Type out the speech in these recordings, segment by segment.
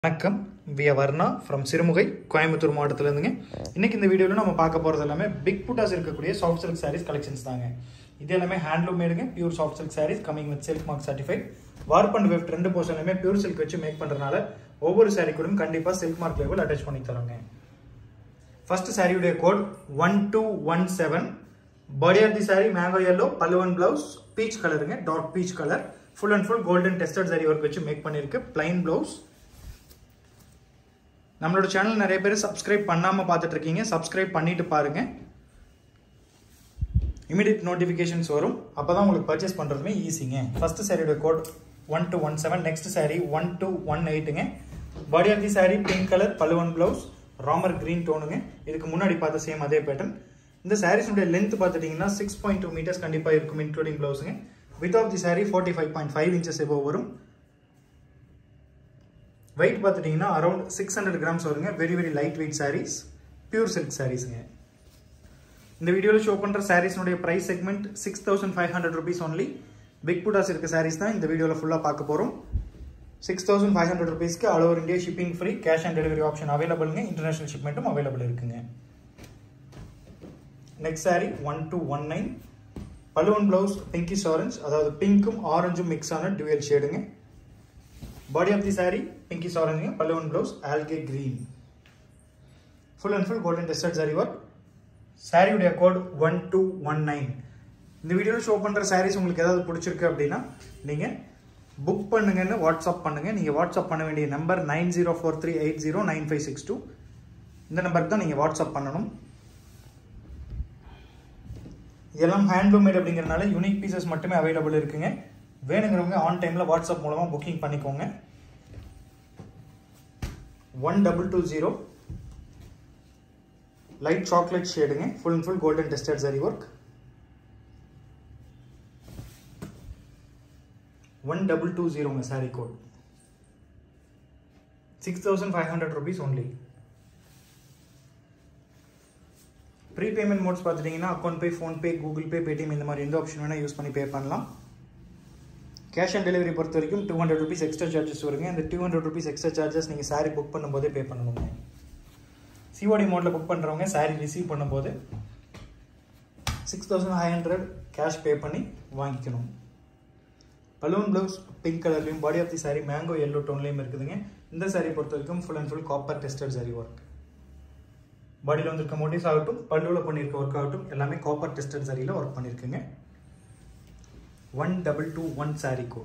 வணக்கம் விய வர்ணா ஃப்ரம் சிறுமுகை கோயம்புத்தூர் மாவட்டத்திலேருந்துங்க இன்னைக்கு இந்த வீடியோவில் நம்ம பார்க்க போகிறது எல்லாமே பிக் புட்டாஸ் இருக்கக்கூடிய சாஃப்ட் சில்க் சாரீஸ் கலெக்ஷன்ஸ் தாங்க இது எல்லாமே ஹேண்ட்லூம் மேடுங்க pure soft silk sarees coming with silk mark certified warp and weft ரெண்டு போர்ஷனுமே பியூர் சில்க் வச்சு மேக் பண்ணுறதுனால ஒவ்வொரு சாரீ கூடயும் கண்டிப்பாக சில்க் மார்க் லேபிள் அட்டாச் பண்ணி தரோங்க ஃபர்ஸ்ட் சாரியுடைய code one two one seven body of the saree mango yellow பல்லுவன் பிளவுஸ் பீச் கலருங்க dark peach colour full and full golden tested zari work வச்சு மேக் பண்ணியிருக்கு பிளைன் பிளவுஸ் நம்மளோட சேனல் நிறைய பேர் சப்ஸ்கிரைப் பண்ணாமல் பார்த்துட்டு இருக்கீங்க சப்ஸ்கிரைப் பண்ணிட்டு பாருங்க இமீடியட் நோட்டிஃபிகேஷன்ஸ் வரும் அப்போ தான் உங்களுக்கு பர்ச்சேஸ் பண்ணுறதுமே ஈஸிங்க ஃபர்ஸ்ட் சாரியோட code one two one seven next saree one two one எயிட்டுங்க body of the saree pink colour பல்லுவன் பிளவுஸ் ராமர் கிரீன் டோனுங்க இதுக்கு முன்னாடி பார்த்த சேம் அதே பேட்டர்ன் இந்த சாரீஸுடைய லென்த் பார்த்துட்டிங்கன்னா சிக்ஸ் பாயிண்ட் டூ மீட்டர்ஸ் கண்டிப்பாக இருக்கும் இன்க்ளூடிங் பிளவுஸுங்க width of the saree forty five point five inches எபோ வரும் வெயிட் பார்த்துட்டிங்கன்னா அரௌண்ட் சிக்ஸ் ஹண்ட்ரட் கிராம்ஸ் வருங்க very very light weight sarees pure silk சாரீஸுங்க இந்த வீடியோவில் ஷோ பண்ணுற சாரீஸ்னுடைய price segment six thousand five hundred rupees only big buttas இருக்க சாரீஸ் தான் இந்த வீடியோவில் ஃபுல்லாக பார்க்க போகிறோம் சிக்ஸ் தௌசண்ட் ஃபைவ் ஹண்ட்ரட் ருபீஸ்க்கு all over India shipping free cash on delivery option அவைலபிளுங்க இன்டர்நேஷனல் ஷிப்மெண்ட்டும் அவைலபிள் இருக்குங்க next saree one two one nine பலுவன் பிளவுஸ் பிங்கிஷ் ஆரஞ்ச் அதாவது பிங்க்கும் ஆரஞ்சும் மிக்ஸ் ஆன டுவெல் ஷேடுங்க body of the saree pinkish ஆரஞ்சுங்க பல்லுவன் blouse algae green full and full golden tested zari work சாரியுடைய code one two one nine இந்த வீடியோவில் ஷோ பண்ணுற சாரீஸ் உங்களுக்கு ஏதாவது பிடிச்சிருக்கு அப்படின்னா நீங்கள் புக் பண்ணுங்கன்னு வாட்ஸ்அப் பண்ணுங்கள் நீங்கள் வாட்ஸ்அப் பண்ண வேண்டிய number nine zero four three eight zero nine five six two இந்த நம்பருக்கு தான் நீங்கள் வாட்ஸ்அப் பண்ணணும் இதெல்லாம் ஹேண்ட்லூம் மேட் அப்படிங்கிறனால யூனிக் பீசஸ் மட்டுமே அவைலபிள் இருக்குங்க வேணுங்கிறவங்க ஆன் டைமில் வாட்ஸ்அப் மூலமாக புக்கிங் பண்ணிக்கோங்க one double two zero light chocolate ஷேடுங்க full and full golden tested zari work one double two ஜீரோங்க saree code six thousand five hundred rupees only prepayment modes பார்த்துட்டிங்கன்னா account pay PhonePe Google Pay Paytm இந்த மாதிரி எந்த option வேணால் use பண்ணி பே பண்ணலாம் cash on delivery பொறுத்த வரைக்கும் two hundred rupees extra charges வருங்க இந்த two hundred rupees extra charges நீங்கள் சாரீ புக் பண்ணும்போதே பே பண்ணணுங்க சிஓடி மோடில் புக் பண்ணுறவங்க சாரீ ரிசீவ் பண்ணும்போது six thousand five hundred cash pay பண்ணி வாங்கிக்கணும் பலூன் ப்ளவுஸ் பிங்க் கலர்லையும் body of the saree mango yellow டோன்லேயும் இருக்குதுங்க இந்த சாரீ பொறுத்த வரைக்கும் full and full copper tested zari work பாடியில் வந்திருக்க மோட்டிவ்ஸ் ஆகட்டும் பல்லுவில் பண்ணியிருக்க ஒர்க் ஆகட்டும் எல்லாமே காப்பர் டெஸ்டட் சாரியில் ஒர்க் பண்ணியிருக்குங்க one double two one saree code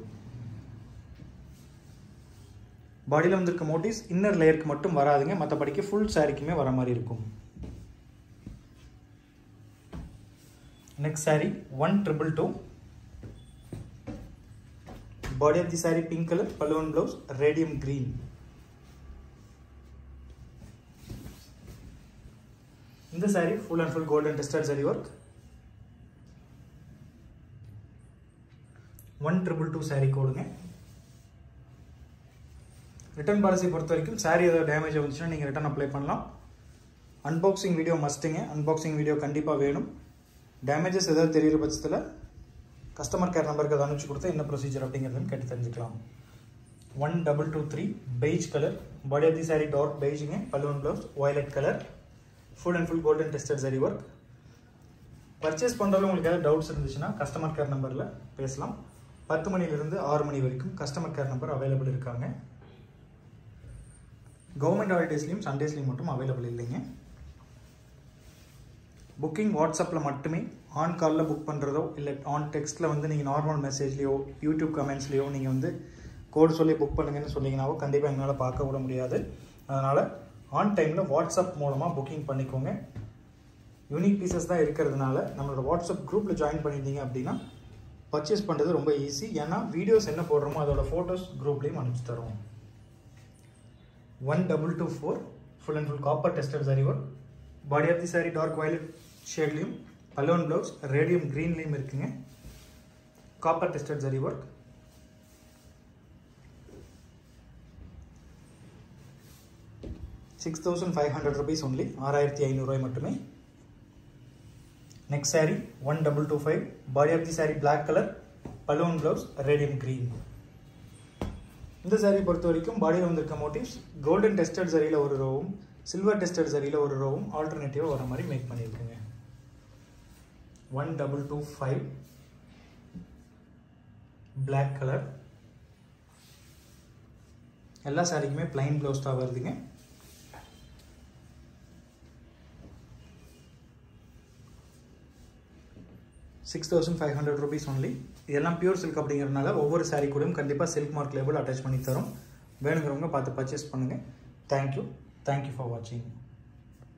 பாடியில் வந்திருக்க மோட்டிவ்ஸ் இன்னர் லேயருக்கு மட்டும் வராதுங்க மற்றபடிக்கு ஃபுல் சாரிக்குமே வர மாதிரி இருக்கும் next saree one triple two body of the saree pink colour பல்லுவன் பிளவுஸ் ரேடியம் கிரீன் இந்த saree full and full golden tested zari work one triple two saree கோடுங்க ரிட்டர்ன் பாலிசி பொறுத்த வரைக்கும் சாரீ ஏதாவது டேமேஜ் வந்துச்சுன்னா நீங்கள் ரிட்டர்ன் அப்ளை பண்ணலாம் அன்பாக்சிங் வீடியோ மஸ்ட்டுங்க அன்பாக்சிங் வீடியோ கண்டிப்பாக வேணும் டேமேஜஸ் ஏதாவது தெரிகிற பட்சத்தில் கஸ்டமர் கேர் நம்பருக்கு அதை அனுப்பிச்சு கொடுத்தா என்ன ப்ரொசீஜர் அப்படிங்கிறதுன்னு கேட்டு தெரிஞ்சுக்கலாம் one double two three beige colour body of the saree dark பெய்ஜுங்க பலூன் blouse violet colour full and full golden tested zari work purchase பண்ணுறதுல உங்களுக்கு ஏதாவது டவுட்ஸ் இருந்துச்சுன்னா கஸ்டமர் கேர் நம்பரில் பேசலாம் பத்து மணிலிருந்து ஆறு மணி வரைக்கும் கஸ்டமர் கேர் நம்பர் அவைலபிள் இருக்காங்க கவர்மெண்ட் ஹாலிடேஸ்லையும் சண்டேஸ்லையும் மட்டும் அவைலபிள் இல்லைங்க புக்கிங் வாட்ஸ்அப்பில் மட்டுமே ஆன் காலில் புக் பண்ணுறதோ இல்லை ஆன் டெக்ஸ்ட்டில் வந்து நீங்கள் நார்மல் மெசேஜ்லேயோ யூடியூப் கமெண்ட்ஸ்லேயோ நீங்கள் வந்து கோடு சொல்லி புக் பண்ணுங்கன்னு சொன்னீங்கன்னாவோ கண்டிப்பாக எங்களால் பார்க்க விட முடியாது அதனால் ஆன் டைமில் வாட்ஸ்அப் மூலமாக புக்கிங் பண்ணிக்கோங்க யூனிக் பீசஸ் தான் இருக்கிறதுனால நம்மளோட வாட்ஸ்அப் குரூப்பில் ஜாயின் பண்ணியிருந்தீங்க அப்படின்னா பர்ச்சேஸ் பண்ணுறது ரொம்ப ஈஸி ஏன்னா வீடியோஸ் என்ன போடுறோமோ அதோட ஃபோட்டோஸ் குரூப்லேயும் அனுப்பிச்சு தரோம் one double two four full and full copper tested zari work body of the saree dark violet ஷேட்லேயும் பலோன் ப்ளவுஸ் ரேடியம் க்ரீன்லேயும் இருக்குங்க copper tested zari work six thousand five hundred rupees only ஆறாயிரத்தி ஐநூறுரூவாய் மட்டுமே next saree one double two five body of the saree black colour பலூன் blouse radium green இந்த saree பொறுத்த வரைக்கும் பாடியில் வந்திருக்க மோட்டிவ்ஸ் கோல்டன் டெஸ்டட் சரியில் ஒரு ரோவும் சில்வர் டெஸ்டட் சரியில் ஒரு ரோவும் ஆல்டர்னேட்டிவாக வர மாதிரி மேக் பண்ணியிருக்குங்க one double two five black colour எல்லா சாரிக்குமே பிளைன் ப்ளவுஸ் தான் வருதுங்க six thousand five hundred rupees only இதெல்லாம் பியூர் சில்க் அப்படிங்கிறதுனால ஒவ்வொரு சாரீ கூடயும் கண்டிப்பாக சில்க் மார்க் லேபிள் அட்டாச் பண்ணி தரோம் வேணுங்கிறவங்க பார்த்து பர்ச்சேஸ் பண்ணுங்கள் தேங்க்யூ தேங்க்யூ ஃபார் வாட்சிங்